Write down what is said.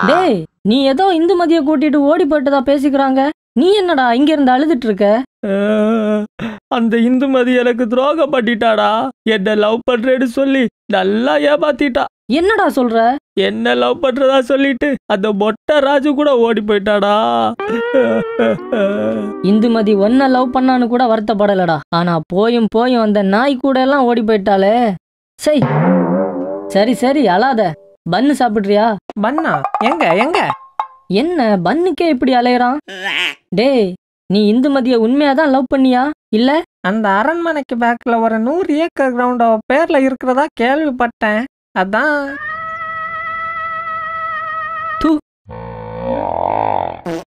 டேய் நீ ஏதோ இந்துமதிய கூட்டிட்டு ஓடி போயிட்டதா பேசிக்கிறாங்க நீ என்னடா இங்க இருந்து அழுதுட்டு இருக்க அஹ், அந்த இந்துமதி எனக்கு துரோகம் பண்ணிட்டாடா என்ன லவ் பண்றேன்னு சொல்லி நல்லா ஏமாத்திட்டா என்னடா சொல்ற என்ன லவ் பண்றதா சொல்லிட்டு அந்த மொட்டை ராஜு கூட ஓடி போயிட்டாடா இந்துமதி ஒன்ன லவ் பண்ணான்னு கூட வருத்தப்படலடா ஆனா போயும் போயும் அந்த நாய் கூட எல்லாம் ஓடி போயிட்டாளே சை சரி சரி அழாத பன்னு சாப்பிட்றியா பண்ணா எங்க எங்க என்ன பன்னுக்கே இப்படி அலையறான் டேய் நீ இந்துமதிய உண்மையாதான் லவ் பண்ணியா இல்ல அந்த அரண்மனைக்கு பேக்ல ஒரு நூறு ஏக்கர் கிரவுண்ட் அவ பேர்ல இருக்கிறதா கேள்விப்பட்டேன் அதான் தூ